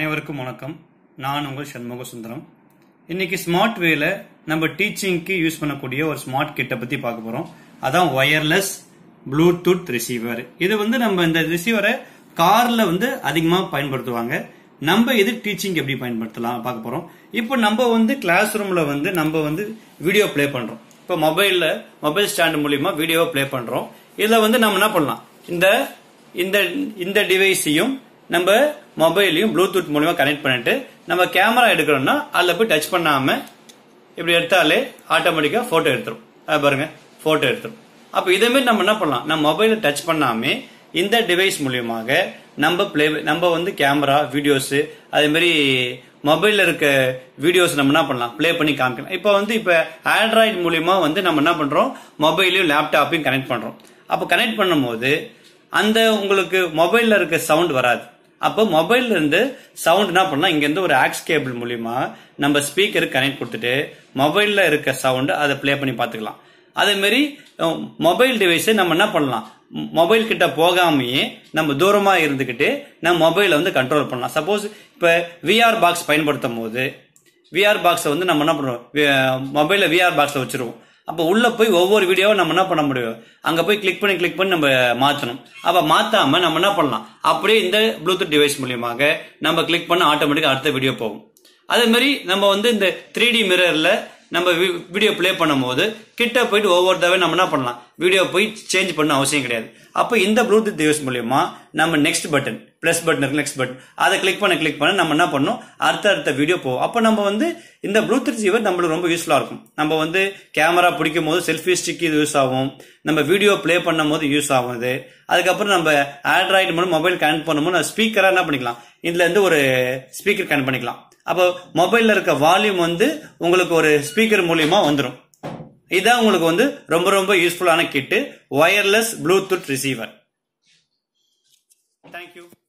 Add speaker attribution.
Speaker 1: அனைவருக்கும் வணக்கம் நான் உங்கள் சண்முக சுந்தரம் இன்னைக்கு ஸ்மார்ட் வேல நம்ம டீச்சிங்க்கு யூஸ் பண்ணக்கூடிய ஒரு ஸ்மார்ட் கிட்ட பத்தி பார்க்க போறோம் அதான் ஒயர்லெஸ் ப்ளூடூத் ரிசீவர் இது வந்து நம்ம இந்த ரிசீவரை கார்ல வந்து அதிகமா பயன்படுத்துவாங்க நம்ம இது டீச்சிங் எப்படி பயன்படுத்தலாம் பார்க்க போறோம் இப்போ நம்ம வந்து கிளாஸ் ரூம்ல வந்து நம்ம வந்து வீடியோ ப்ளே பண்றோம் இப்போ மொபைல்ல மொபைல் ஸ்டாண்ட் மூலியமா வீடியோ ப்ளே பண்றோம் இதுல வந்து நம்ம என்ன பண்ணலாம் இந்த இந்த இந்த டிவைஸையும் நம்ம மொபைலையும் ப்ளூடூத் மூலியமா கனெக்ட் பண்ணிட்டு நம்ம கேமரா எடுக்கிறோம்னா அதில் போய் டச் பண்ணாம இப்படி எடுத்தாலே ஆட்டோமேட்டிக்கா போட்டோ எடுத்துரும் அது பாருங்க போட்டோ எடுத்துரும் அப்ப இதே மாதிரி நம்ம என்ன பண்ணலாம் நம்ம மொபைலை டச் பண்ணாம இந்த டிவைஸ் மூலியமாக நம்ம பிளே நம்ம வந்து கேமரா வீடியோஸ் அதே மாதிரி மொபைல்ல இருக்க வீடியோஸ் நம்ம என்ன பண்ணலாம் ப்ளே பண்ணி காமிக்கலாம் இப்போ வந்து இப்போ ஆண்ட்ராய்டு மூலியமா வந்து நம்ம என்ன பண்றோம் மொபைலையும் லேப்டாப்பையும் கனெக்ட் பண்றோம் அப்போ கனெக்ட் பண்ணும்போது அந்த உங்களுக்கு மொபைல்ல இருக்க சவுண்ட் வராது அப்போ மொபைல்ல இருந்து சவுண்ட் என்ன பண்ணலாம் இங்க இருந்து ஒரு ஆக்ஸ் கேபிள் மூலியமா நம்ம ஸ்பீக்கருக்கு கனெக்ட் கொடுத்துட்டு மொபைல்ல இருக்க சவுண்ட் அதை ப்ளே பண்ணி பார்த்துக்கலாம் அதே மாதிரி மொபைல் டிவைஸை நம்ம என்ன பண்ணலாம் மொபைல் கிட்ட போகாமையே நம்ம தூரமா இருந்துகிட்டு நம்ம மொபைலை வந்து கண்ட்ரோல் பண்ணலாம் சப்போஸ் இப்ப விஆர் பாக்ஸ் பயன்படுத்தும் போது விஆர் பாக்ஸை வந்து நம்ம என்ன பண்ணுவோம் மொபைல விஆர் பாக்ஸ்ல வச்சிருவோம் அப்போ உள்ள போய் ஒவ்வொரு வீடியோவும் நம்ம என்ன பண்ண முடியும் அங்க போய் கிளிக் பண்ணி கிளிக் பண்ணி நம்ம மாத்தணும் அப்ப மாத்தாம நம்ம என்ன பண்ணலாம் அப்படியே இந்த ப்ளூடூத் டிவைஸ் மூலியமாக நம்ம கிளிக் பண்ண ஆட்டோமேட்டிக்கா அடுத்த வீடியோ போகும் அதே மாதிரி நம்ம வந்து இந்த த்ரீ டி மிரர்ல நம்ம வீடியோ ப்ளே பண்ணும்போது கிட்ட போயிட்டு ஒவ்வொரு தடவை நம்ம என்ன பண்ணலாம் வீடியோ போய் சேஞ்ச் பண்ண அவசியம் கிடையாது அப்போ இந்த ப்ளூடூத் டிவைஸ் மூலியமா நம்ம நெக்ஸ்ட் பட்டன் பிளஸ் பட்டன் இருக்கு நெக்ஸ்ட் பட்டன் அதை கிளிக் பண்ண கிளிக் பண்ண நம்ம என்ன பண்ணோம் அடுத்த அடுத்த வீடியோ போகும் அப்போ நம்ம வந்து இந்த ப்ளூடூத் ரிசீவர் நம்மளுக்கு ரொம்ப யூஸ்ஃபுல்லா இருக்கும் நம்ம வந்து கேமரா பிடிக்கும் போது செல்ஃபி ஸ்டிக் இது யூஸ் ஆகும் நம்ம வீடியோ ப்ளே பண்ணும் போது யூஸ் ஆகும் இது அதுக்கப்புறம் நம்ம ஆண்ட்ராய்டு மூலம் மொபைல் கனெக்ட் பண்ணும்போது ஸ்பீக்கரா என்ன பண்ணிக்கலாம் இதுல இருந்து ஒரு ஸ்பீக்கர் கனெக்ட் பண்ணிக்கலாம் அப்போ மொபைல்ல இருக்க வால்யூம் வந்து உங்களுக்கு ஒரு ஸ்பீக்கர் மூலியமா வந்துடும் இதான் உங்களுக்கு வந்து ரொம்ப ரொம்ப யூஸ்ஃபுல்லான கிட்டு ஒயர்லெஸ் ப்ளூடூத் ரிசீவர் தேங்க்யூ